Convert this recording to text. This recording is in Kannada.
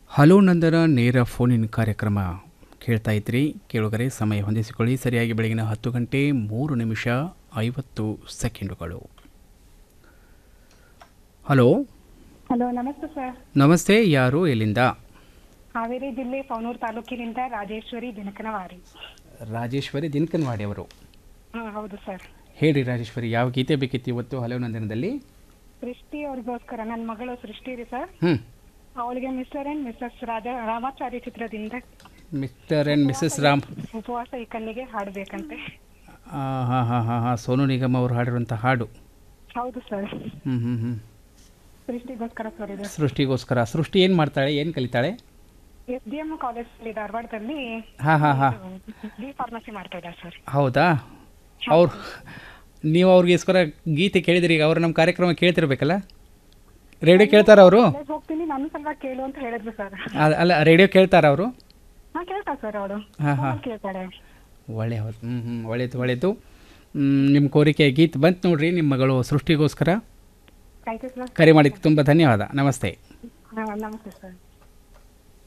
ಹಲೋ ನಂದನ ನೇರ ಫೋನಿನ ಕಾರ್ಯಕ್ರಮ ಕೇಳ್ತಾ ಇದ್ರಿ ಕೇಳುಗರೆ ಸಮಯ ಹೊಂದಿಸಿಕೊಳ್ಳಿ ಸರಿಯಾಗಿ ಬೆಳಗಿನ ಹತ್ತು ಗಂಟೆ ಮೂರು ನಿಮಿಷ ಐವತ್ತು ಸೆಕೆಂಡುಗಳು ಹಲೋ ಹಲೋ ನಮಸ್ತೆ ಸರ್ ನಮಸ್ತೆ ಯಾರು ಎಲ್ಲಿಂದ ಹಾವೇರಿ ಜಿಲ್ಲೆ ಪವನೂರು ತಾಲೂಕಿನಿಂದ ರಾಜೇಶ್ವರಿ ದಿನಕನವಾರಿ ರಾಜೇಶ್ವರಿ ದಿನಕನ್ವಾಡಿ ಅವರು ಹಾ ಹೌದು ಸರ್ ಹೇಳಿ ರಾಜೇಶ್ವರಿ ಯಾವ ಗೀತೆ ಬೇಕಿತ್ತು ಇವತ್ತು ಹಲೋ ನಂದನದಲ್ಲಿ ಸೃಷ್ಟಿ ಅವ್ರಿಗೋಸ್ಕರ ನನ್ನ ಮಗಳು ಸೃಷ್ಟಿ ರೀ ಸರ್ ಹ್ಞೂ ಅವಳಿಗೆ mister and missus Raja Ramachari ಚಿತ್ರದಿಂದ ಮಿಸ್ಟರ್ ಆ್ಯಂಡ್ ಮಿಸ್ಸಸ್ ರಾಮ್ ಉಪವಾಸ ಈ ಕಣ್ಣಿಗೆ ಹಾಡಬೇಕಂತೆ ಹಾಂ ಹಾಂ ಹಾಂ ಹಾಂ ಹಾಂ ಸೋನು ನಿಗಮ್ ಅವರು ಹಾಡಿರುವಂಥ ಹಾಡು ಹೌದು ಸರ್ ಹ್ಞೂ ಹ್ಞೂ ಹ್ಞೂ ಸೃಷ್ಟಿಗೋಸ್ಕರ ಸರ್ ಇದು ಸೃಷ್ಟಿಗೋಸ್ಕರ ಸೃಷ್ಟಿ ಏನು ಮಾಡ್ತಾಳೆ ಏನು ಕಲಿತಾಳೆ ಎಸ್ ಡಿ ಎಂ ಕಾಲೇಜಲ್ಲಿ ಧಾರವಾಡದಲ್ಲಿ ಹಾಂ ಹಾಂ ಹಾಂ ಬಿ ಫಾರ್ಮಸಿ ಮಾಡ್ತಾ ಇದ್ದಾರೆ ಸರ್ ಹೌದಾ ಅವ್ರು ನೀವು ಅವ್ರಿಗೋಸ್ಕರ ಗೀತೆ ಕೇಳಿದ್ರಿ ಈಗ ಅವ್ರು ನಮ್ಮ ಕಾರ್ಯಕ್ರಮ ಕೇಳ್ತಿರ್ಬೇಕಲ್ಲ ರೇಡಿಯೋ ಕೇಳ್ತಾರ ಅವರು ಕಾಲೇಜ್ ಹೋಗ್ತೀನಿ ನನ್ನ ಸಲುವಾಗಿ ಕೇಳು ಅಂತ ಹೇಳಿದ್ರು ಸರ್ ಅಲ್ಲ ರೇಡಿಯೋ ಕೇಳ್ತಾರ ಅವರು ಹಾ ಕೇಳ್ತಾ ಸರ್ ಅವಳು ಹಾ, ಹಾ. ಕೇಳ್ತಾಳೆ ಒಳ್ಳೆ ಹೌದು ಹ್ಞೂ ಹ್ಞೂ ಒಳ್ಳೇದು ಒಳ್ಳೇದು ನಿಮ್ಮ ಕೋರಿಕೆ ಗೀತ್ ಬಂತು ನೋಡ್ರಿ ನಿಮ್ಮ ಮಗಳು ಸೃಷ್ಟಿಗೋಸ್ಕರ ಥ್ಯಾಂಕ್ ಯು ಸರ್ ಕರೆ ಮಾಡಿದ್ದಕ್ಕೆ ತುಂಬ ಧನ್ಯವಾದ ನಮಸ್ತೆ ಹಾ ನಮಸ್ತೆ ಸರ್